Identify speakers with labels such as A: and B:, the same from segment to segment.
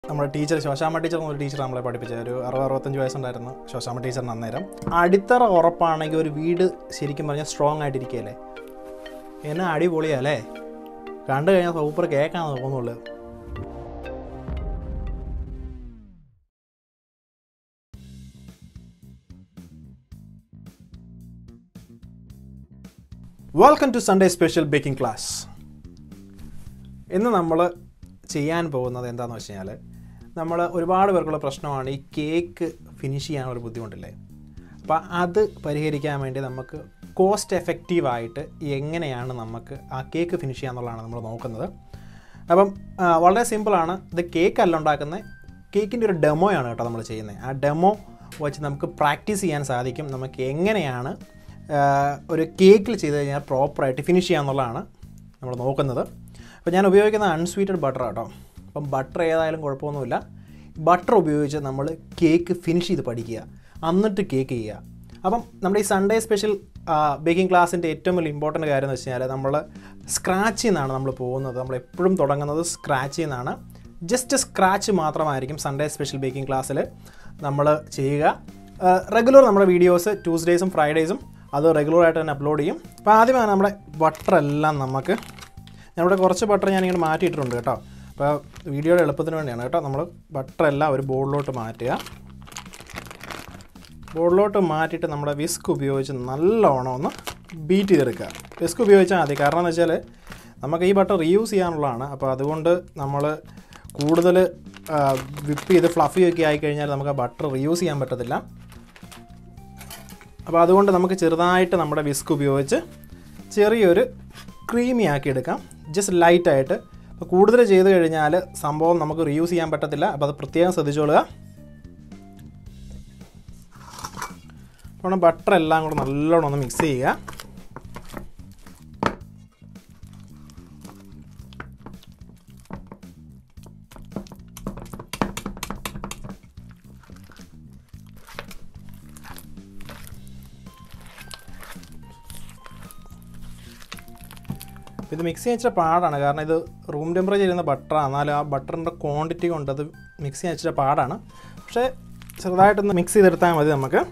A: നമ്മുടെ teacher Sosamma teacher എന്നൊരു teacher നമ്മളെ പഠിപ്പിച്ച ഒരു അറുപത് അറുപത്തഞ്ച് വയസ്സുണ്ടായിരുന്നു ശോശാമ്മ ടീച്ചറിന് അന്നേരം അടിത്തറ ഉറപ്പാണെങ്കിൽ ഒരു വീട് ശരിക്കും പറഞ്ഞാൽ സ്ട്രോങ് ആയിട്ടിരിക്കുകയല്ലേ എന്നാ അടിപൊളിയല്ലേ കണ്ടു കഴിഞ്ഞാൽ സൂപ്പർ കേക്കാന്ന് തോന്നുള്ളൂ welcome to Sunday special baking class ഇന്ന് നമ്മൾ ചെയ്യാൻ പോകുന്നത് എന്താണെന്ന് വെച്ച് കഴിഞ്ഞാൽ നമ്മൾ ഒരുപാട് പേർക്കുള്ള പ്രശ്നമാണ് ഈ കേക്ക് ഫിനിഷ് ചെയ്യാൻ ഒരു ബുദ്ധിമുട്ടില്ലേ അപ്പോൾ അത് പരിഹരിക്കാൻ വേണ്ടി നമുക്ക് കോസ്റ്റ് എഫക്റ്റീവായിട്ട് എങ്ങനെയാണ് നമുക്ക് ആ കേക്ക് ഫിനിഷ് ചെയ്യാന്നുള്ളതാണ് നമ്മൾ നോക്കുന്നത് അപ്പം ആ, വളരെ സിമ്പിളാണ് ഇത് കേക്ക് അല്ല ഉണ്ടാക്കുന്നത് കേക്കിൻ്റെ ഒരു ഡെമോയാണ് കേട്ടോ നമ്മൾ ചെയ്യുന്നത് ആ ഡെമോ വെച്ച് നമുക്ക് പ്രാക്ടീസ് ചെയ്യാൻ സാധിക്കും നമുക്ക് എങ്ങനെയാണ് ആ, ഒരു കേക്കിൽ ചെയ്ത് കഴിഞ്ഞാൽ പ്രോപ്പറായിട്ട് ഫിനിഷ് ചെയ്യാന്നുള്ളതാണ് നമ്മൾ നോക്കുന്നത് അപ്പോൾ ഞാൻ ഉപയോഗിക്കുന്ന അൺസ്വീറ്റഡ് ബട്ടർ കേട്ടോ അപ്പം ബട്ടർ ഏതായാലും കുഴപ്പമൊന്നുമില്ല ബട്ടർ ഉപയോഗിച്ച് നമ്മൾ കേക്ക് ഫിനിഷ് ചെയ്ത് പഠിക്കുക എന്നിട്ട് കേക്ക് ചെയ്യുക അപ്പം നമ്മുടെ ഈ സൺഡേ സ്പെഷ്യൽ ബേക്കിംഗ് ക്ലാസ്സിൻ്റെ ഏറ്റവും വലിയ ഇമ്പോർട്ടൻ്റ് കാര്യം എന്ന് വെച്ച് കഴിഞ്ഞാൽ നമ്മൾ സ്ക്രാച്ചിൽ നിന്നാണ് നമ്മൾ പോകുന്നത് നമ്മൾ എപ്പോഴും തുടങ്ങുന്നത് സ്ക്രാച്ചിൽ നിന്നാണ് ജസ്റ്റ് സ്ക്രാച്ച് മാത്രമായിരിക്കും സൺഡേ സ്പെഷ്യൽ ബേക്കിംഗ് ക്ലാസ്സിൽ നമ്മൾ ചെയ്യുക റെഗുലർ നമ്മുടെ വീഡിയോസ് ട്യൂസ്ഡേയ്സും ഫ്രൈഡേയ്സും അത് റെഗുലറായിട്ട് തന്നെ അപ്ലോഡ് ചെയ്യും അപ്പോൾ ആദ്യമാണ് നമ്മുടെ ബട്ടർ എല്ലാം നമുക്ക് ഞാനിവിടെ കുറച്ച് ബട്ടർ ഞാനിങ്ങനെ മാറ്റിയിട്ടുണ്ട് കേട്ടോ അപ്പോൾ വീഡിയോയുടെ എളുപ്പത്തിന് വേണ്ടിയാണ് കേട്ടോ നമ്മൾ ബട്ടർ എല്ലാം ഒരു ബോളിലോട്ട് മാറ്റുക ബോളിലോട്ട് മാറ്റിയിട്ട് നമ്മുടെ വിസ്ക് ഉപയോഗിച്ച് നല്ലോണം ഒന്ന് ബീറ്റ് ചെയ്തെടുക്കുക വിസ്ക് ഉപയോഗിച്ചാൽ മതി കാരണം എന്ന് വെച്ചാൽ നമുക്ക് ഈ ബട്ടർ റീയൂസ് ചെയ്യാനുള്ളതാണ് അപ്പോൾ അതുകൊണ്ട് നമ്മൾ കൂടുതൽ വിപ്പ് ചെയ്ത് ഫ്ലഫി ഒക്കെ ആയിക്കഴിഞ്ഞാൽ നമുക്ക് ആ ബട്ടർ റീയൂസ് ചെയ്യാൻ പറ്റത്തില്ല അപ്പോൾ അതുകൊണ്ട് നമുക്ക് ചെറുതായിട്ട് നമ്മുടെ വിസ്ക് ഉപയോഗിച്ച് ചെറിയൊരു ക്രീമി ആക്കി എടുക്കാം ജസ്റ്റ് ലൈറ്റായിട്ട് അപ്പോൾ കൂടുതൽ ചെയ്ത് കഴിഞ്ഞാൽ സംഭവം നമുക്ക് റീയൂസ് ചെയ്യാൻ പറ്റത്തില്ല അപ്പോൾ അത് പ്രത്യേകം ശ്രദ്ധിച്ചോളുക അപ്പോൾ ബട്ടർ എല്ലാം കൂടെ നല്ലോണം ഒന്ന് മിക്സ് ചെയ്യുക ഇത് മിക്സ് ചെയ്യാൻ ഇച്ചിരി പാടാണ് കാരണം ഇത് റൂം ടെമ്പറേച്ചർ ഇരുന്ന ബട്ടറാണ് എന്നാലും ആ ബട്ടറിൻ്റെ ക്വാണ്ടിറ്റി കൊണ്ട് അത് മിക്സ് ചെയ്യാൻ ഇച്ചിരി പാടാണ് പക്ഷേ ചെറുതായിട്ടൊന്ന് മിക്സ് ചെയ്തെടുത്താൽ മതി നമുക്ക്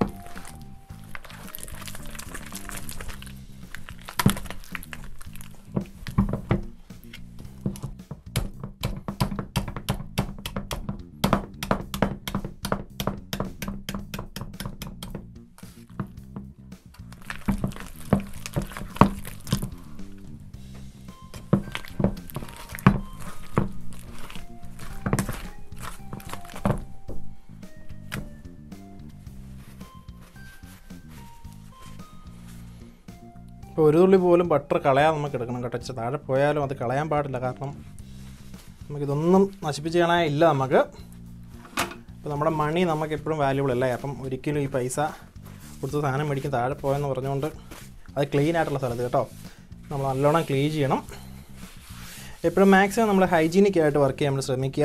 A: ഇപ്പോൾ ഒരു തുള്ളി പോലും ബട്ടർ കളയാൻ നമുക്ക് എടുക്കണം കേട്ടോ ഇച്ചിരി താഴെ പോയാലും അത് കളയാൻ പാടില്ല കാരണം നമുക്കിതൊന്നും നശിപ്പിച്ച് കളയാൻ ഇല്ല നമുക്ക് ഇപ്പോൾ നമ്മുടെ മണി നമുക്ക് എപ്പോഴും വാല്യൂബിൾ അല്ലേ അപ്പം ഒരിക്കലും ഈ പൈസ കൊടുത്ത് സാധനം മേടിക്കും താഴെ പോയെന്ന് പറഞ്ഞുകൊണ്ട് അത് ക്ലീൻ ആയിട്ടുള്ള സ്ഥലത്ത് കേട്ടോ നമ്മൾ നല്ലോണം ക്ലീൻ ചെയ്യണം എപ്പോഴും മാക്സിമം നമ്മൾ ഹൈജീനിക് ആയിട്ട് വർക്ക് ചെയ്യാൻ നമ്മൾ ശ്രമിക്കുക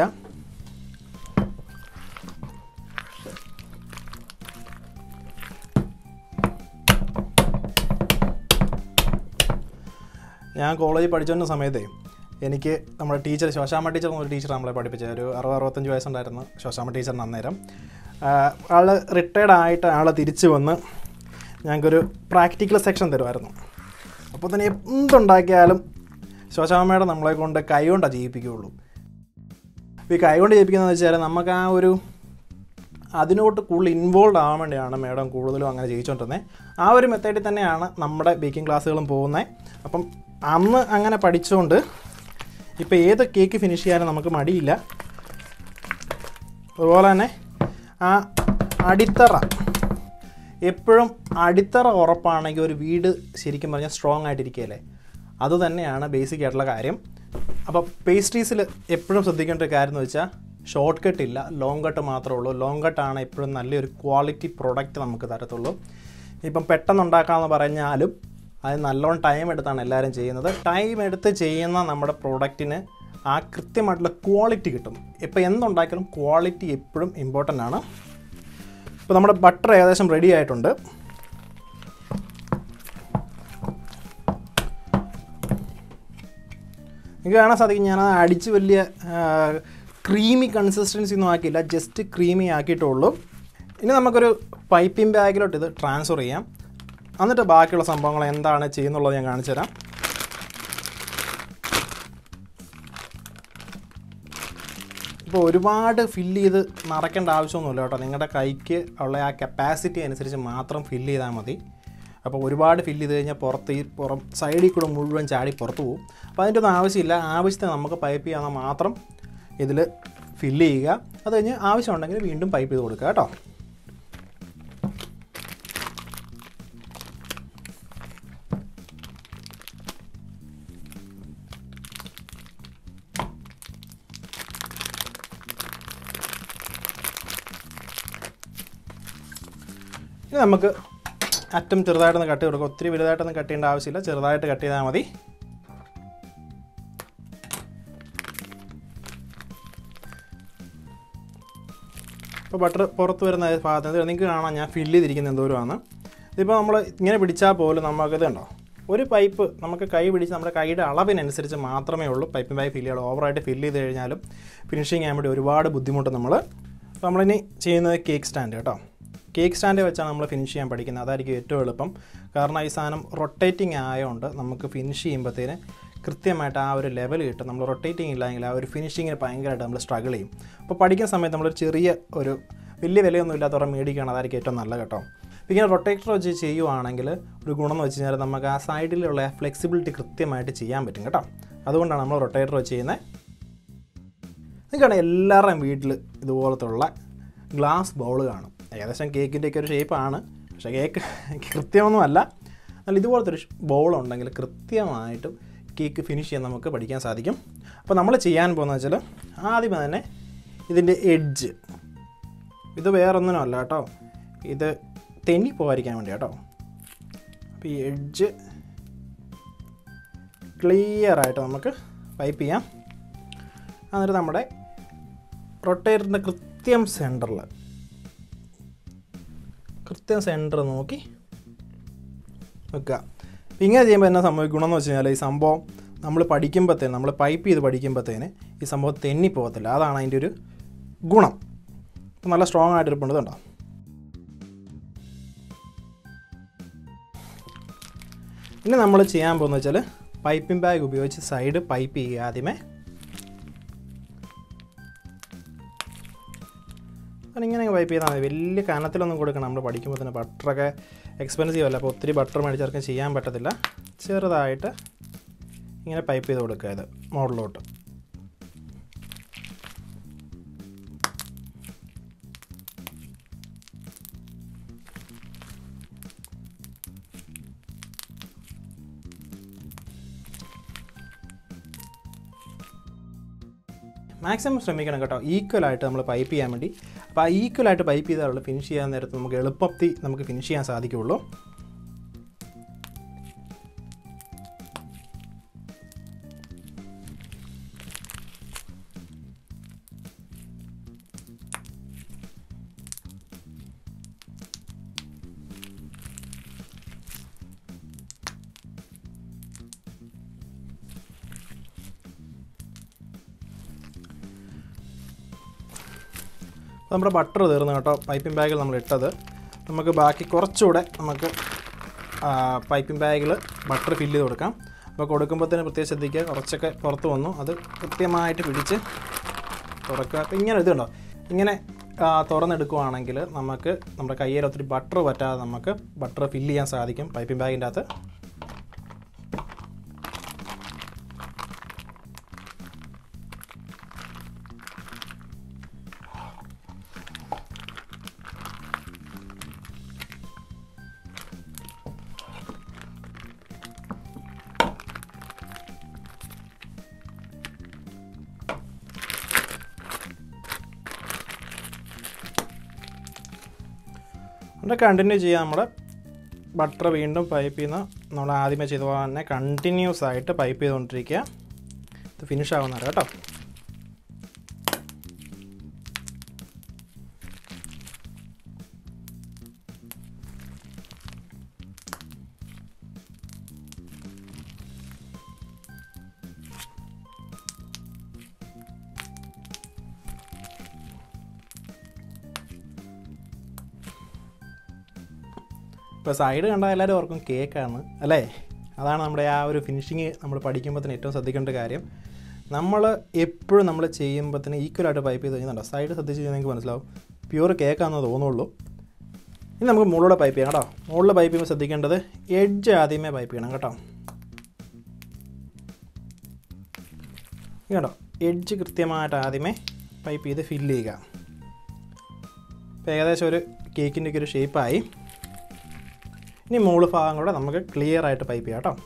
A: ഞാൻ കോളേജിൽ പഠിച്ചുകൊണ്ട സമയത്തേ എനിക്ക് നമ്മുടെ ടീച്ചർ ശോശാമ്മ ടീച്ചർ എന്നൊരു ടീച്ചർ നമ്മളെ പഠിപ്പിച്ച ഒരു അറുപത് അറുപത്തഞ്ച് വയസ്സുണ്ടായിരുന്നു ശോശാമ്മ ടീച്ചറിന് അന്നേരം ആൾ റിട്ടയർഡ് ആയിട്ട് ആൾ തിരിച്ച് വന്ന് ഞങ്ങൾക്കൊരു പ്രാക്ടിക്കൽ സെക്ഷൻ തരുമായിരുന്നു അപ്പോൾ തന്നെ എന്തുണ്ടാക്കിയാലും ശോശാമ്മയുടെ നമ്മളെ കൊണ്ട് കൈ കൊണ്ടാണ് ചെയ്യിപ്പിക്കുകയുള്ളൂ അപ്പോൾ ഈ കൈ കൊണ്ട് ചെയ്യിപ്പിക്കുന്നതെന്ന് വെച്ചാൽ നമുക്ക് ആ ഒരു അതിനോട്ട് കൂടുതൽ ഇൻവോൾവ് ആവാൻ വേണ്ടിയാണ് മേഡം കൂടുതലും അങ്ങനെ ചെയ്യിച്ചുകൊണ്ടിരുന്നത് ആ ഒരു മെത്തേഡിൽ തന്നെയാണ് നമ്മുടെ ബേക്കിംഗ് ക്ലാസ്സുകളും പോകുന്നത് അപ്പം അന്ന് അങ്ങനെ പഠിച്ചുകൊണ്ട് ഇപ്പോൾ ഏത് കേക്ക് ഫിനിഷ് ചെയ്യാനും നമുക്ക് മടിയില്ല അതുപോലെ തന്നെ ആ അടിത്തറ എപ്പോഴും അടിത്തറ ഉറപ്പാണെങ്കിൽ ഒരു വീട് ശരിക്കും പറഞ്ഞാൽ സ്ട്രോങ് ആയിട്ടിരിക്കുകയല്ലേ അത് തന്നെയാണ് ബേസിക് ആയിട്ടുള്ള കാര്യം അപ്പോൾ പേസ്ട്രീസിൽ എപ്പോഴും ശ്രദ്ധിക്കേണ്ട ഒരു കാര്യം എന്ന് വെച്ചാൽ ഷോർട്ട് കട്ട് ഇല്ല ലോങ് കട്ട് മാത്രമേ ഉള്ളൂ ലോങ് കട്ടാണ് എപ്പോഴും നല്ലൊരു ക്വാളിറ്റി പ്രൊഡക്റ്റ് നമുക്ക് തരത്തുള്ളൂ ഇപ്പം പെട്ടെന്ന് ഉണ്ടാക്കാമെന്ന് പറഞ്ഞാലും അത് നല്ലോണം ടൈം എടുത്താണ് എല്ലാവരും ചെയ്യുന്നത് ടൈം എടുത്ത് ചെയ്യുന്ന നമ്മുടെ പ്രോഡക്റ്റിന് ആ കൃത്യമായിട്ടുള്ള ക്വാളിറ്റി കിട്ടും ഇപ്പോൾ എന്തുണ്ടാക്കിയാലും ക്വാളിറ്റി എപ്പോഴും ഇമ്പോർട്ടൻ്റ് ആണ് ഇപ്പോൾ നമ്മുടെ ബട്ടർ ഏകദേശം റെഡി ആയിട്ടുണ്ട് നിങ്ങൾക്ക് കാണാൻ സാധിക്കും ഞാൻ അടിച്ച് വലിയ ക്രീമി കൺസിസ്റ്റൻസി ഒന്നും ആക്കിയില്ല ജസ്റ്റ് ക്രീമി ആക്കിയിട്ടുള്ളൂ ഇനി നമുക്കൊരു പൈപ്പിംഗ് ബാഗിലോട്ട് ഇത് ട്രാൻസ്ഫർ ചെയ്യാം എന്നിട്ട് ബാക്കിയുള്ള സംഭവങ്ങൾ എന്താണ് ചെയ്യുന്നുള്ളത് ഞാൻ കാണിച്ചു തരാം ഇപ്പോൾ ഒരുപാട് ഫില്ല് ചെയ്ത് നിറയ്ക്കേണ്ട ആവശ്യമൊന്നുമില്ല കേട്ടോ നിങ്ങളുടെ കൈക്ക് ഉള്ള ആ കപ്പാസിറ്റി അനുസരിച്ച് മാത്രം ഫില്ല് ചെയ്താൽ മതി അപ്പോൾ ഒരുപാട് ഫില്ല് ചെയ്ത് കഴിഞ്ഞാൽ പുറത്ത് ഈ പുറം സൈഡിൽ കൂടെ മുഴുവൻ ചാടി പുറത്ത് പോകും അപ്പോൾ അതിൻ്റെ ഒന്നും ആവശ്യമില്ല ആവശ്യത്തിന് നമുക്ക് പൈപ്പ് ചെയ്യാൻ മാത്രം ഇതിൽ ഫില്ല് ചെയ്യുക അത് കഴിഞ്ഞ് ആവശ്യമുണ്ടെങ്കിൽ വീണ്ടും പൈപ്പ് ചെയ്ത് കൊടുക്കുക കേട്ടോ ഇനി നമുക്ക് അറ്റം ചെറുതായിട്ടൊന്ന് കട്ട് കൊടുക്കുക ഒത്തിരി വലുതായിട്ടൊന്നും കട്ട് ചെയ്യേണ്ട ആവശ്യമില്ല ചെറുതായിട്ട് കട്ട് ചെയ്താൽ മതി ഇപ്പോൾ ബട്ടർ പുറത്ത് വരുന്ന ഭാഗത്ത് നിങ്ങൾക്ക് കാണാം ഞാൻ ഫില്ല് ചെയ്തിരിക്കുന്ന എന്തോരമാണ് ഇതിപ്പോൾ നമ്മൾ ഇങ്ങനെ പിടിച്ചാൽ പോലും നമുക്കിത് കണ്ടോ ഒരു പൈപ്പ് നമുക്ക് കൈ പിടിച്ച് നമ്മുടെ കൈയുടെ അളവിനനുസരിച്ച് മാത്രമേ ഉള്ളൂ പൈപ്പിംഗ് ബാഗ് ഫില്ല് ചെയ്യുള്ളൂ ഓവറായിട്ട് ഫില്ല് ചെയ്ത് കഴിഞ്ഞാലും ഫിനിഷിങ് ചെയ്യാൻ വേണ്ടി ഒരുപാട് ബുദ്ധിമുട്ട് നമ്മൾ അപ്പോൾ നമ്മളിനി ചെയ്യുന്നത് കേക്ക് സ്റ്റാൻഡ് കേട്ടോ കേക്ക് സ്റ്റാൻഡ് വെച്ചാണ് നമ്മൾ ഫിനിഷ് ചെയ്യാൻ പഠിക്കുന്നത് അതായിരിക്കും ഏറ്റവും എളുപ്പം കാരണം ഈ സാധനം റൊട്ടേറ്റിംഗ് ആയതുകൊണ്ട് നമുക്ക് ഫിനിഷ് ചെയ്യുമ്പോഴത്തേന് കൃത്യമായിട്ട് ആ ഒരു ലെവൽ കിട്ടും നമ്മൾ റൊട്ടേറ്റിംഗ് ഇല്ലെങ്കിൽ ആ ഒരു ഫിനിഷിങ്ങിന് ഭയങ്കരമായിട്ട് നമ്മൾ സ്ട്രഗിൾ ചെയ്യും അപ്പോൾ പഠിക്കുന്ന സമയത്ത് നമ്മളൊരു ചെറിയ ഒരു വലിയ വിലയൊന്നും ഇല്ലാത്തവരെ മേടിക്കുകയാണ് അതായിരിക്കും ഏറ്റവും നല്ല കേട്ടോ അപ്പോൾ ഇങ്ങനെ റൊട്ടേറ്റർ വെച്ച് ചെയ്യുവാണെങ്കിൽ ഒരു ഗുണം എന്ന് വെച്ച് കഴിഞ്ഞാൽ നമുക്ക് ആ സൈഡിലുള്ള ഫ്ലെക്സിബിലിറ്റി കൃത്യമായിട്ട് ചെയ്യാൻ പറ്റും കേട്ടോ അതുകൊണ്ടാണ് നമ്മൾ റൊട്ടേറ്റർ വെച്ച് ചെയ്യുന്നത് നിങ്ങൾക്കാണ് എല്ലാവരുടെയും വീട്ടിൽ ഇതുപോലത്തുള്ള ഗ്ലാസ് ബൗൾ കാണും ഏകദേശം കേക്കിൻ്റെയൊക്കെ ഒരു ഷേപ്പാണ് പക്ഷേ കേക്ക് കൃത്യമൊന്നുമല്ല എന്നാൽ ഇതുപോലത്തെ ഒരു ബൗൾ ഉണ്ടെങ്കിൽ കൃത്യമായിട്ടും കേക്ക് ഫിനിഷ് ചെയ്യാൻ നമുക്ക് പഠിക്കാൻ സാധിക്കും അപ്പോൾ നമ്മൾ ചെയ്യാൻ പോകുന്നത് വെച്ചാൽ ആദ്യമേ തന്നെ ഇതിൻ്റെ എഡ്ജ് ഇത് വേറൊന്നിനും അല്ല കേട്ടോ ഇത് തെന്നി പോകാതിരിക്കാൻ വേണ്ടി കേട്ടോ അപ്പോൾ ഈ എഡ്ജ് ക്ലിയർ ആയിട്ട് നമുക്ക് പൈപ്പ് ചെയ്യാം എന്നിട്ട് നമ്മുടെ റൊട്ടേറ്ററിൻ്റെ കൃത്യം സെൻറ്ററിൽ കൃത്യം സെൻറ്റർ നോക്കി വെക്കുക അപ്പം ഇങ്ങനെ ചെയ്യുമ്പോൾ എന്നാ സംഭവിക്കും ഗുണമെന്ന് വെച്ച് കഴിഞ്ഞാൽ ഈ സംഭവം നമ്മൾ പഠിക്കുമ്പോഴത്തേന് നമ്മൾ പൈപ്പ് ചെയ്ത് പഠിക്കുമ്പോഴത്തേന് ഈ സംഭവം തെന്നി പോകത്തില്ല അതാണ് അതിൻ്റെ ഒരു ഗുണം അപ്പം നല്ല സ്ട്രോങ് ആയിട്ട് ഇരിപ്പുണ്ട് ഇതുണ്ടോ ഇനി നമ്മൾ ചെയ്യാൻ പോകുന്നത് വെച്ചാൽ പൈപ്പിംഗ് ബാഗ് ഉപയോഗിച്ച് സൈഡ് പൈപ്പ് ചെയ്യുക ആദ്യമേ ഇങ്ങനെ പൈപ്പ് ചെയ്താൽ മതി വലിയ കനത്തിലൊന്നും കൊടുക്കണം നമ്മൾ പഠിക്കുമ്പോൾ തന്നെ ബട്ടറൊക്കെ എക്സ്പെൻസീവ് അല്ല അപ്പോൾ ഒത്തിരി ബട്ടർ മേടിച്ചവർക്ക് ചെയ്യാൻ പറ്റത്തില്ല ചെറുതായിട്ട് ഇങ്ങനെ പൈപ്പ് ചെയ്ത് കൊടുക്കുക ഇത് മുകളിലോട്ട് മാക്സിമം ശ്രമിക്കണം കേട്ടോ ഈക്വലായിട്ട് നമ്മൾ പൈപ്പ് ചെയ്യാൻ വേണ്ടി അപ്പോൾ ആ ഈക്വലായിട്ട് പൈപ്പ് ചെയ്താലുള്ള ഫിനിഷ് ചെയ്യാൻ നേരത്ത് നമുക്ക് എളുപ്പത്തിൽ നമുക്ക് ഫിനിഷ് ചെയ്യാൻ സാധിക്കുകയുള്ളൂ നമ്മുടെ ബട്ടർ തീർന്നു കേട്ടോ പൈപ്പിംഗ് ബാഗിൽ നമ്മൾ ഇട്ടത് നമുക്ക് ബാക്കി കുറച്ചുകൂടെ നമുക്ക് പൈപ്പിംഗ് ബാഗിൽ ബട്ടർ ഫില്ല് ചെയ്ത് കൊടുക്കാം അപ്പോൾ കൊടുക്കുമ്പോഴത്തേന് പ്രത്യേകം ശ്രദ്ധിക്കുക കുറച്ചൊക്കെ പുറത്ത് വന്നു അത് കൃത്യമായിട്ട് പിടിച്ച് തുറക്കുക അപ്പോൾ ഇങ്ങനെ ഇതുണ്ടോ ഇങ്ങനെ ആ, തുറന്നെടുക്കുവാണെങ്കിൽ നമുക്ക് നമ്മുടെ കയ്യിൽ ഒത്തിരി ബട്ടർ പറ്റാതെ നമുക്ക് ബട്ടർ ഫില്ല് ചെയ്യാൻ സാധിക്കും പൈപ്പിംഗ് ബാഗിൻ്റെ അകത്ത് എന്നിട്ട് കണ്ടിന്യൂ ചെയ്യാം നമ്മുടെ ബട്ടർ വീണ്ടും പൈപ്പ് ചെയ്യുന്ന നമ്മൾ ആദ്യമേ ചെയ്ത പോലെ തന്നെ കണ്ടിന്യൂസ് ആയിട്ട് പൈപ്പ് ചെയ്തുകൊണ്ടിരിക്കുക ഇത് ഫിനിഷ് ആവുന്നവരെ കേട്ടോ ഇപ്പോൾ സൈഡ് കണ്ടാൽ എല്ലാവരും ഓർക്കും കേക്കാണ് അല്ലേ അതാണ് നമ്മുടെ ആ ഒരു ഫിനിഷിങ് നമ്മൾ പഠിക്കുമ്പോഴത്തേന് ഏറ്റവും ശ്രദ്ധിക്കേണ്ട കാര്യം നമ്മൾ എപ്പോഴും നമ്മൾ ചെയ്യുമ്പോഴത്തേന് ഈക്വലായിട്ട് പൈപ്പ് ചെയ്ത് കഴിഞ്ഞാൽ സൈഡ് ശ്രദ്ധിച്ച് കഴിഞ്ഞാൽ നിങ്ങൾക്ക് മനസ്സിലാവും പ്യൂർ കേക്കാണെന്ന് തോന്നുള്ളൂ ഇനി നമുക്ക് മുകളിലൂടെ പൈപ്പ് ചെയ്യാം കേട്ടോ മുകളിൽ പൈപ്പ് ചെയ്യുമ്പോൾ ശ്രദ്ധിക്കേണ്ടത് എഡ്ജ് ആദ്യമേ പൈപ്പ് ചെയ്യണം കേട്ടോ കേട്ടോ എഡ്ജ് കൃത്യമായിട്ട് ആദ്യമേ പൈപ്പ് ചെയ്ത് ഫില്ല് ചെയ്യുക ഇപ്പോൾ ഏകദേശം ഒരു കേക്കിൻ്റെ ഒക്കെ ഒരു ഷേപ്പായി ഇനി മുകൾ ഭാഗം കൂടെ നമുക്ക് ക്ലിയർ ആയിട്ട് പൈപ്പ് ചെയ്യാം കേട്ടോ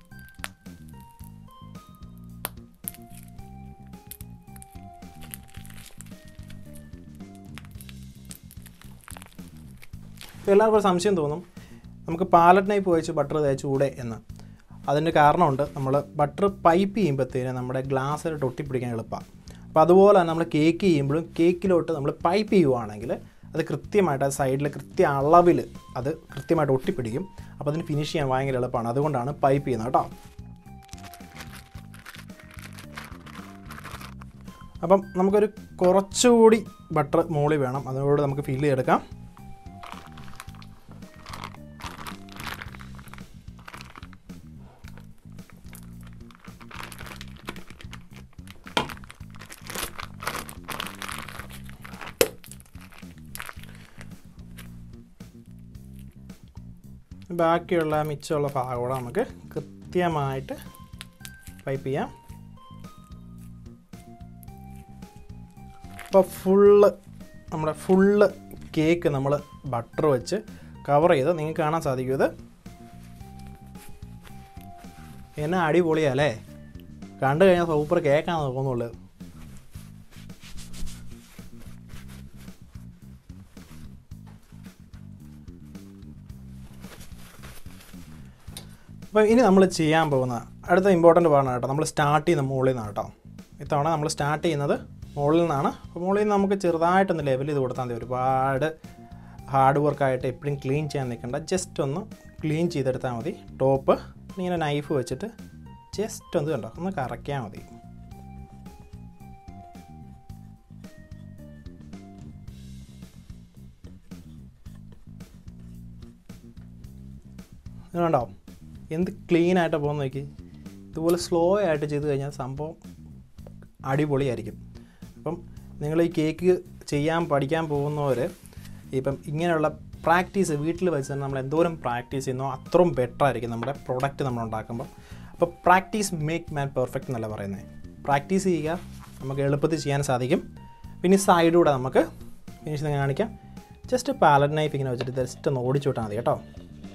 A: ഇപ്പോൾ എല്ലാവർക്കും ഒരു സംശയം തോന്നും നമുക്ക് പാലറ്റ് നൈപ്പ് വെച്ച് ബട്ടർ തേച്ചുകൂടെ എന്ന് അതിൻ്റെ കാരണമുണ്ട് നമ്മൾ ബട്ടർ പൈപ്പ് ചെയ്യുമ്പോഴത്തേന് നമ്മുടെ ഗ്ലാസ്സിലോട്ട് ഒട്ടിപ്പിടിക്കാൻ എളുപ്പമാണ് അപ്പോൾ അതുപോലെ തന്നെ നമ്മൾ കേക്ക് ചെയ്യുമ്പോഴും കേക്കിലോട്ട് നമ്മൾ പൈപ്പ് ചെയ്യുവാണെങ്കിൽ അത് കൃത്യമായിട്ട് ആ സൈഡിൽ കൃത്യ അളവിൽ അത് കൃത്യമായിട്ട് ഒട്ടിപ്പിടിക്കും അപ്പോൾ അതിന് ഫിനിഷ് ചെയ്യാൻ ഭയങ്കര എളുപ്പമാണ് അതുകൊണ്ടാണ് പൈപ്പ് ചെയ്യുന്നത് കേട്ടോ അപ്പം നമുക്കൊരു കുറച്ചുകൂടി ബട്ടർ മുകളിൽ വേണം അതിനോട് നമുക്ക് ഫില്ല് ചെയ്തെടുക്കാം ബാക്കിയുള്ള മിച്ചമുള്ള ഭാഗം കൂടെ നമുക്ക് കൃത്യമായിട്ട് പൈപ്പ് ചെയ്യാം അപ്പോൾ ഫുള്ള് നമ്മുടെ ഫുള്ള് കേക്ക് നമ്മൾ ബട്ടർ വെച്ച് കവർ ചെയ്ത് നിങ്ങൾക്ക് കാണാൻ സാധിക്കും ഇത് എന്നാ അടിപൊളിയാ അല്ലേ കണ്ടു കഴിഞ്ഞാൽ സൂപ്പർ കേക്കാന്ന് തോന്നുള്ളൂ അപ്പോൾ ഇനി നമ്മൾ ചെയ്യാൻ പോകുന്ന അടുത്ത ഇമ്പോർട്ടൻ്റ് ഭാഗമാണ് കേട്ടോ നമ്മൾ സ്റ്റാർട്ട് ചെയ്യുന്ന മുകളിൽ നിന്നാണ് കേട്ടോ ഇത്തവണ നമ്മൾ സ്റ്റാർട്ട് ചെയ്യുന്നത് മുകളിൽ നിന്നാണ് അപ്പോൾ മുകളിൽ നിന്ന് നമുക്ക് ചെറുതായിട്ടൊന്ന് ലെവൽ ചെയ്ത് കൊടുത്താൽ മതി ഒരുപാട് ഹാർഡ് വർക്കായിട്ട് എപ്പോഴും ക്ലീൻ ചെയ്യാൻ നിൽക്കണ്ട ജസ്റ്റ് ഒന്ന് ക്ലീൻ ചെയ്തെടുത്താൽ മതി ടോപ്പ് ഇങ്ങനെ നൈഫ് വെച്ചിട്ട് ജസ്റ്റ് ഒന്ന് കണ്ടോ ഒന്ന് കറക്കിയാൽ മതി ഇത് കണ്ടോ എന്ത് ക്ലീൻ ആയിട്ട് പോകുന്ന നോക്കി ഇതുപോലെ സ്ലോ ആയിട്ട് ചെയ്ത് കഴിഞ്ഞാൽ സംഭവം അടിപൊളിയായിരിക്കും അപ്പം നിങ്ങൾ ഈ കേക്ക് ചെയ്യാൻ പഠിക്കാൻ പോകുന്നവർ ഇപ്പം ഇങ്ങനെയുള്ള പ്രാക്ടീസ് വീട്ടിൽ വെച്ച് തന്നെ നമ്മൾ എന്തോരം പ്രാക്ടീസ് ചെയ്യുന്നോ അത്രയും ബെറ്റർ ആയിരിക്കും നമ്മുടെ പ്രൊഡക്റ്റ് നമ്മൾ ഉണ്ടാക്കുമ്പോൾ അപ്പോൾ പ്രാക്ടീസ് മേക്ക് മാൻ പെർഫെക്റ്റ് എന്നല്ല പറയുന്നത് പ്രാക്ടീസ് ചെയ്യുക നമുക്ക് എളുപ്പത്തിൽ ചെയ്യാൻ സാധിക്കും പിന്നെ സൈഡിലൂടെ നമുക്ക് ഫിനിഷ് കാണിക്കാം ജസ്റ്റ് പാലറ്റ് നൈഫ് ഇങ്ങനെ വെച്ചിട്ട് ജസ്റ്റ് ഒന്ന് ഓടിച്ചു വിട്ടാൽ മതി കേട്ടോ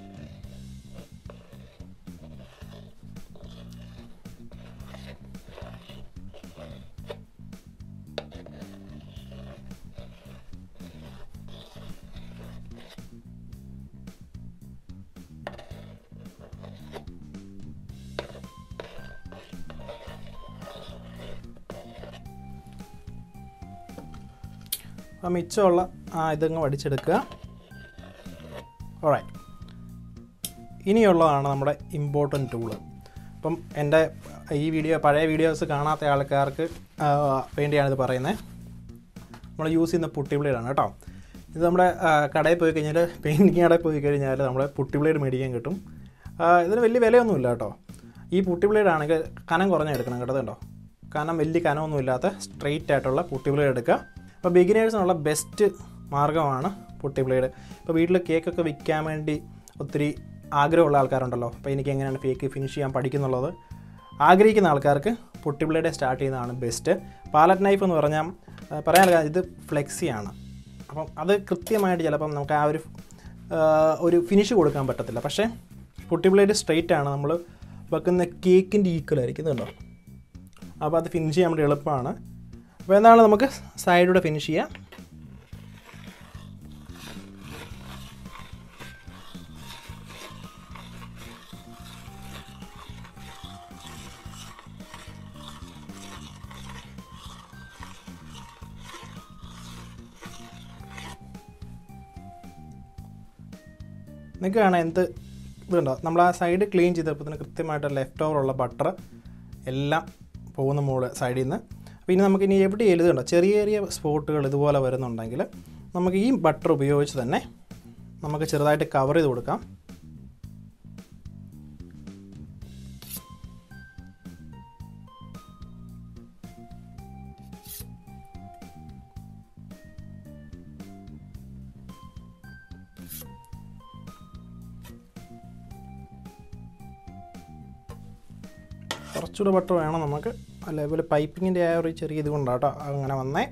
A: ആ മിച്ചമുള്ള ആ ഇതങ്ങ് വടിച്ചെടുക്കുക ഓറൈറ്റ് ഇനിയുള്ളതാണ് നമ്മുടെ ഇമ്പോർട്ടൻറ്റ് ടൂള് അപ്പം എൻ്റെ ഈ വീഡിയോ പഴയ വീഡിയോസ് കാണാത്ത ആൾക്കാർക്ക് ആ, വേണ്ടിയാണ് ഇത് പറയുന്നത് നമ്മൾ യൂസ് ചെയ്യുന്ന പുട്ടി ബ്ലേഡാണ് കേട്ടോ ഇത് നമ്മുടെ ആ, കടയിൽ പോയി കഴിഞ്ഞാൽ പെയിൻറ്റിങ് കടയിൽ പോയി കഴിഞ്ഞാൽ നമ്മൾ പുട്ടി ബ്ലേഡ് മേടിക്കാൻ കിട്ടും ആ, ഇതിന് വലിയ വിലയൊന്നുമില്ല കേട്ടോ ഈ പുട്ടി ബ്ലേഡ് ആണെങ്കിൽ കനം കുറഞ്ഞ എടുക്കണം കേട്ടോ ഇതുണ്ടോ കനം വലിയ കനമൊന്നും ഇല്ലാത്ത സ്ട്രെയിറ്റ് ആയിട്ടുള്ള പുട്ടി ബ്ലേഡ് എടുക്കുക അപ്പോൾ ബിഗിനേഴ്സിനുള്ള ബെസ്റ്റ് മാർഗ്ഗമാണ് പുട്ടി ബ്ലേഡ് ഇപ്പോൾ വീട്ടിൽ കേക്കൊക്കെ വിൽക്കാൻ വേണ്ടി ഒത്തിരി ആഗ്രഹമുള്ള ആൾക്കാരുണ്ടല്ലോ അപ്പോൾ എനിക്ക് എങ്ങനെയാണ് കേക്ക് ഫിനിഷ് ചെയ്യാൻ പഠിക്കുന്നുള്ളത് ആഗ്രഹിക്കുന്ന ആൾക്കാർക്ക് പുട്ടി ബ്ലേഡ് സ്റ്റാർട്ട് ചെയ്യുന്നതാണ് ബെസ്റ്റ് പാലറ്റ് നൈഫ് എന്ന് പറഞ്ഞാൽ ആ, പറയാൻ കാരണം ഇത് ഫ്ലെക്സിയാണ് അപ്പം അത് കൃത്യമായിട്ട് ചിലപ്പം നമുക്ക് ആ ഒരു ആ, ഒരു ഫിനിഷ് കൊടുക്കാൻ പറ്റത്തില്ല പക്ഷേ പുട്ടി ബ്ലേഡ് സ്ട്രെയിറ്റ് ആണ് നമ്മൾ വെക്കുന്ന കേക്കിൻ്റെ ഈക്വൽ ആയിരിക്കും ഇത് കണ്ടോ അപ്പോൾ അത് ഫിനിഷ് ചെയ്യാൻ വേണ്ടി എളുപ്പമാണ് അപ്പോൾ എന്താണ് നമുക്ക് സൈഡിലൂടെ ഫിനിഷ് ചെയ്യാം നിങ്ങൾക്ക് കാണാം എന്ത് ഇതുണ്ടോ നമ്മൾ ആ സൈഡ് ക്ലീൻ ചെയ്തപ്പോൾ തന്നെ കൃത്യമായിട്ട് ലെഫ്റ്റ് ഓവറുള്ള ബട്ടർ എല്ലാം പോകുന്ന മോള് സൈഡിൽ നിന്ന് അപ്പോൾ ഇനി നമുക്ക് ഇനി എവിടെ എഴുതുണ്ടോ ചെറിയ ചെറിയ സ്പോട്ടുകൾ ഇതുപോലെ വരുന്നുണ്ടെങ്കിൽ നമുക്ക് ഈ ബട്ടർ ഉപയോഗിച്ച് തന്നെ നമുക്ക് ചെറുതായിട്ട് കവർ ചെയ്ത് കൊടുക്കാം കുറച്ചുകൂടെ ബട്ടർ വേണം നമുക്ക് അതേപോലെ പൈപ്പിങ്ങിൻ്റെ ആ ഒരു ചെറിയ ഇത് കൊണ്ടാട്ടോ അങ്ങനെ വന്നേ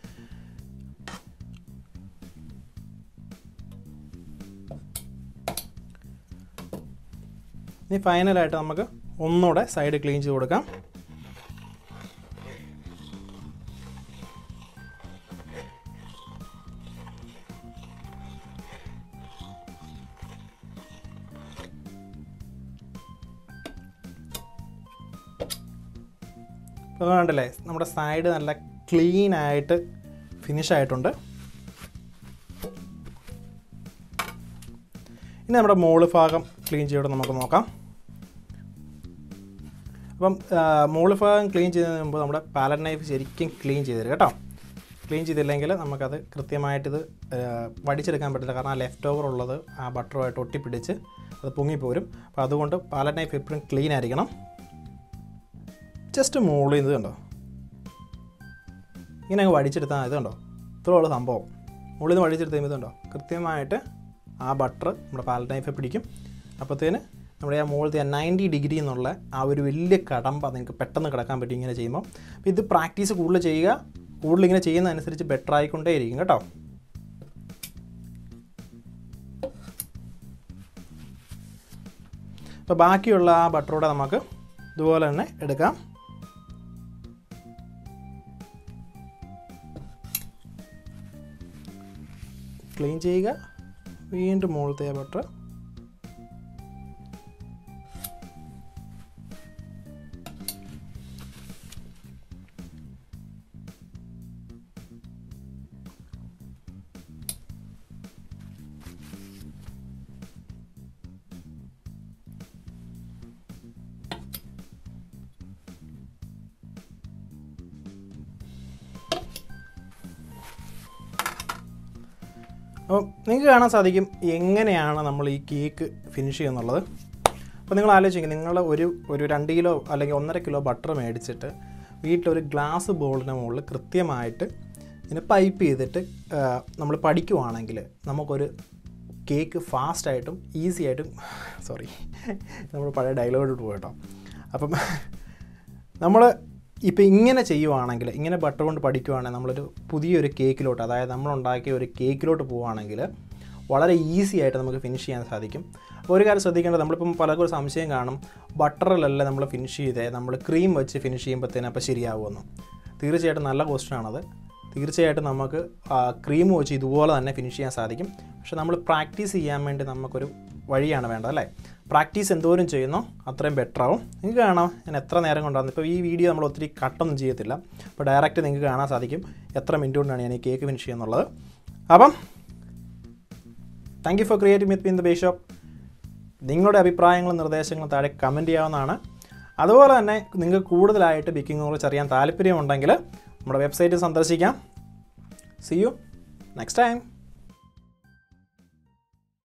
A: ഇനി ഫൈനലായിട്ട് നമുക്ക് ഒന്നുകൂടെ സൈഡ് ക്ലീൻ ചെയ്ത് കൊടുക്കാം ഇപ്പോൾ കണ്ടില്ലേ നമ്മുടെ സൈഡ് നല്ല ക്ലീൻ ആയിട്ട് ഫിനിഷ് ആയിട്ടുണ്ട് ഇനി നമ്മുടെ മോള് ഭാഗം ക്ലീൻ ചെയ്തിട്ട് നമുക്ക് നോക്കാം അപ്പം ആ, മോള് ഭാഗം ക്ലീൻ ചെയ്യുന്നതിന് മുമ്പ് നമ്മുടെ പാലറ്റ് നൈഫ് ശരിക്കും ക്ലീൻ ചെയ്ത് തരും കേട്ടോ ക്ലീൻ ചെയ്തില്ലെങ്കിൽ നമുക്കത് കൃത്യമായിട്ടിത് ആ, വടിച്ചെടുക്കാൻ പറ്റില്ല കാരണം ആ ലെഫ്റ്റ് ഓവർ ഉള്ളത് ആ ബട്ടറുമായിട്ട് ഒട്ടിപ്പിടിച്ച് അത് പൊങ്ങിപ്പോരും അപ്പോൾ അതുകൊണ്ട് പാലറ്റ് നൈഫ് എപ്പോഴും ക്ലീൻ ആയിരിക്കണം ജസ്റ്റ് മുകളിൽ ഇത് കണ്ടോ ഇങ്ങനെ അങ്ങ് വടിച്ചെടുത്താൽ ഇത് കണ്ടോ ഇത്രേ ഉള്ള സംഭവം മുകളിൽ നിന്ന് വടിച്ചെടുത്ത് കഴിയുമ്പോൾ ഇതുണ്ടോ കൃത്യമായിട്ട് ആ ബട്ടർ നമ്മുടെ പാലറ്റ് നൈഫെ പിടിക്കും അപ്പോഴത്തേന് നമ്മുടെ ആ മുകളിലത്തെ ആ നയൻറ്റി ഡിഗ്രി എന്നുള്ള ആ ഒരു വലിയ കടമ്പ നിങ്ങൾക്ക് പെട്ടെന്ന് കിടക്കാൻ പറ്റും ഇങ്ങനെ ചെയ്യുമ്പോൾ അപ്പോൾ ഇത് പ്രാക്ടീസ് കൂടുതൽ ചെയ്യുക കൂടുതൽ ഇങ്ങനെ ചെയ്യുന്നതനുസരിച്ച് ബെറ്റർ ആയിക്കൊണ്ടേയിരിക്കും കേട്ടോ അപ്പോൾ ബാക്കിയുള്ള ആ ബട്ടറൂടെ നമുക്ക് ഇതുപോലെ തന്നെ എടുക്കാം ക്ലീൻ ചെയ്യുക വീണ്ടും മുകളിലത്തെ ബട്ടർ അപ്പോൾ നിങ്ങൾക്ക് കാണാൻ സാധിക്കും എങ്ങനെയാണ് നമ്മൾ ഈ കേക്ക് ഫിനിഷ് ചെയ്യുന്നുള്ളത് അപ്പോൾ നിങ്ങൾ ആലോചിക്കുക നിങ്ങൾ ഒരു ഒരു രണ്ട് കിലോ അല്ലെങ്കിൽ ഒന്നര കിലോ ബട്ടർ മേടിച്ചിട്ട് വീട്ടിലൊരു ഗ്ലാസ് ബോളിന് മുകളിൽ കൃത്യമായിട്ട് ഇതിനെ പൈപ്പ് ചെയ്തിട്ട് നമ്മൾ പഠിക്കുവാണെങ്കിൽ നമുക്കൊരു കേക്ക് ഫാസ്റ്റായിട്ടും ഈസി ആയിട്ടും സോറി നമ്മൾ പഴയ ഡയലോഗിലോട്ട് പോയിട്ടോ അപ്പം നമ്മൾ ഇപ്പം ഇങ്ങനെ ചെയ്യുവാണെങ്കിൽ ഇങ്ങനെ ബട്ടർ കൊണ്ട് പഠിക്കുവാണെങ്കിൽ നമ്മളൊരു പുതിയൊരു കേക്കിലോട്ട് അതായത് നമ്മളുണ്ടാക്കിയ ഒരു കേക്കിലോട്ട് പോവുകയാണെങ്കിൽ വളരെ ഈസി ആയിട്ട് നമുക്ക് ഫിനിഷ് ചെയ്യാൻ സാധിക്കും അപ്പോൾ ഒരു കാര്യം ശ്രദ്ധിക്കേണ്ടത് നമ്മളിപ്പം പലർക്കും ഒരു സംശയം കാണും ബട്ടറിലല്ല നമ്മൾ ഫിനിഷ് ചെയ്തേ നമ്മൾ ക്രീം വെച്ച് ഫിനിഷ് ചെയ്യുമ്പോഴത്തേനും അപ്പോൾ ശരിയാവുമെന്ന് തീർച്ചയായിട്ടും നല്ല ക്വസ്റ്റൻ ആണത് തീർച്ചയായിട്ടും നമുക്ക് ക്രീം വെച്ച് ഇതുപോലെ തന്നെ ഫിനിഷ് ചെയ്യാൻ സാധിക്കും പക്ഷെ നമ്മൾ പ്രാക്ടീസ് ചെയ്യാൻ വേണ്ടി നമുക്കൊരു വഴിയാണ് വേണ്ടത് അല്ലേ പ്രാക്ടീസ് എന്തോരം ചെയ്യുന്നോ അത്രയും ബെറ്റർ ആവും നിങ്ങൾക്ക് കാണാം ഞാൻ എത്ര നേരം കൊണ്ടാണ് ഇപ്പോൾ ഈ വീഡിയോ നമ്മൾ ഒത്തിരി കട്ടൊന്നും ചെയ്യത്തില്ല അപ്പോൾ ഡയറക്റ്റ് നിങ്ങൾക്ക് കാണാൻ സാധിക്കും എത്ര മിനിറ്റ് കൊണ്ടാണ് ഞാൻ ഈ കേക്ക് ഫിനിഷ് ചെയ്യുന്നുള്ളത് അപ്പം thank you for creating with in the bay shop നിങ്ങളുടെ അഭിപ്രായങ്ങളും നിർദ്ദേശങ്ങളും താഴെ കമൻറ്റ് ചെയ്യാവുന്നതാണ് അതുപോലെ തന്നെ നിങ്ങൾക്ക് കൂടുതലായിട്ട് ബേക്കിങ്ങിനെ കുറിച്ച് അറിയാൻ താല്പര്യമുണ്ടെങ്കിൽ നമ്മുടെ വെബ്സൈറ്റ് സന്ദർശിക്കാം സി യു നെക്സ്റ്റ് ടൈം